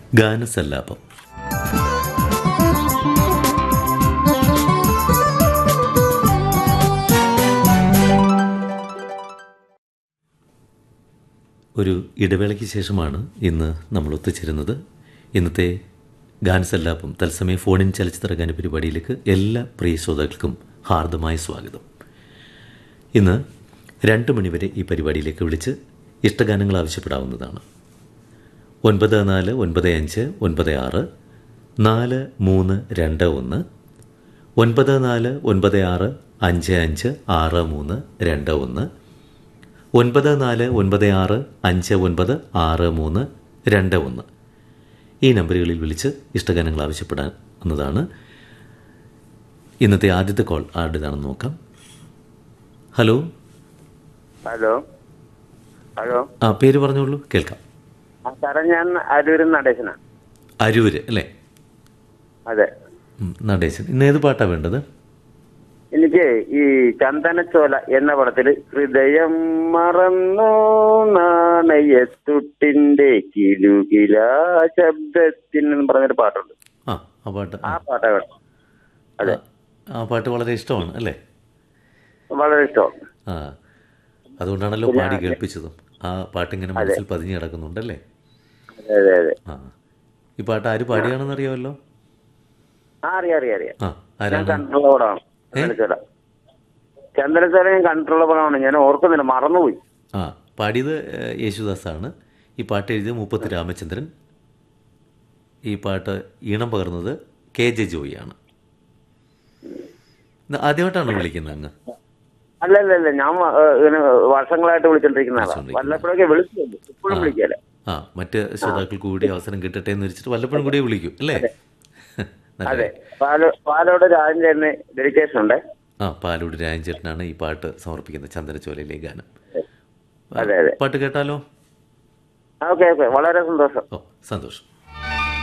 ഗാനസല്ലാപം ഒരു ഇടവേളയ്ക്ക് ശേഷമാണ് ഇന്ന് നമ്മൾ ഒത്തുചേരുന്നത് ഇന്നത്തെ ഗാനസല്ലാപം തത്സമയ ഫോണിൻ ചലച്ചിത്ര ഗാന പരിപാടിയിലേക്ക് എല്ലാ പ്രിയ ശ്രോതാക്കൾക്കും ഹാർദമായ സ്വാഗതം ഇന്ന് രണ്ട് മണിവരെ ഈ പരിപാടിയിലേക്ക് വിളിച്ച് ഇഷ്ടഗാനങ്ങൾ ആവശ്യപ്പെടാവുന്നതാണ് ഒൻപത് നാല് ഒൻപത് അഞ്ച് ഒൻപത് ആറ് നാല് മൂന്ന് രണ്ട് ഒന്ന് ഒൻപത് നാല് ഒൻപത് ആറ് അഞ്ച് അഞ്ച് ആറ് മൂന്ന് രണ്ട് ഒന്ന് ഒൻപത് നാല് ഒൻപത് ആറ് അഞ്ച് ഒൻപത് ആറ് മൂന്ന് രണ്ട് ഒന്ന് ഈ നമ്പറുകളിൽ വിളിച്ച് ഇഷ്ടഗാനങ്ങൾ ആവശ്യപ്പെടാവുന്നതാണ് ഇന്നത്തെ ആദ്യത്തെ കോൾ ആരുടേതാണെന്ന് നോക്കാം ഹലോ ഹലോ ഹലോ ആ പേര് പറഞ്ഞോളൂ കേൾക്കാം ആ സാറേ ഞാൻ അരൂരിൽ നടേശനാണ് അരൂര് അല്ലേ അതെ ഉം, നടേശൻ ഇന്ന് ഏത് പാട്ടാണ് വേണ്ടത് എനിക്ക് ഈ ചന്ദനച്ചോല എന്ന പടത്തില് ഹൃദയം മറന്നു നാണയത്തുട്ടിന്റെ കിലുകില ശബ്ദത്തിന് എന്ന് പറഞ്ഞൊരു പാട്ടുണ്ട് ആ ആ പാട്ട് ആ ആ, പാട്ടാ വേണം അതെ ആ പാട്ട് വളരെ ഇഷ്ടമാണ് അല്ലേ വളരെ ഇഷ്ടമാണ് ആ അതുകൊണ്ടാണല്ലോ പാടി കേൾപ്പിച്ചതും ആ പാട്ടിങ്ങനെ മനസ്സിൽ പതിഞ്ഞു കിടക്കുന്നുണ്ടല്ലേ അതെ അതെ അതെ ആ ഈ പാട്ട് ആര് പാടിയാണെന്ന് അറിയാമല്ലോ ആ അറിയാം അറിയാം അറിയാം ആ ഞാൻ ആരാണ് കണ്ടിട്ടുള്ള പടമാണ് ചന്ദനച്ചോല ചന്ദനച്ചോല ഞാൻ കണ്ടിട്ടുള്ള പടമാണ് ഞാൻ ഓർക്കുന്നില്ല മറന്നുപോയി ആ പാടിയത് ഏഹ്, യേശുദാസാണ് ഈ പാട്ട് എഴുതിയത് മുപ്പത്തി രാമചന്ദ്രൻ ഈ പാട്ട് ഈണം പകർന്നത് കെ ജെ ജോയിയാണ് ഇത് ആദ്യമായിട്ടാണോ വിളിക്കുന്നത് അങ്ങ് അല്ല അല്ല അല്ല ഞാൻ ഏ, ഇങ്ങനെ വർഷങ്ങളായിട്ട് വിളിച്ചോണ്ടിരിക്കുന്ന ആളാ വിളിച്ചോണ്ടിരിക്കുന്ന വല്ലപ്പോഴൊക്കെ വിളിച്ചിട്ടുണ്ട് ഇപ്പോഴും വിളിക്കല ആ മറ്റ് ശ്രോതാക്കൾക്ക് കൂടി അവസരം കിട്ടട്ടെ എന്ന് വെച്ചിട്ട് വല്ലപ്പോഴും കൂടി വിളിക്കും അല്ലേ നല്ല അതെ പാല പാലോട് രാജന്റെ ഡെഡിക്കേഷൻ ഉണ്ട് ആ പാലൂട് രാജൻചേട്ടനാണ് ഈ പാട്ട് സമർപ്പിക്കുന്നത് ചന്ദനച്ചോലയിലെ ഗാനം അതെ അതെ പാട്ട് കേട്ടാലോ ഓക്കെ ഓക്കെ വളരെ സന്തോഷം ഓ സന്തോഷം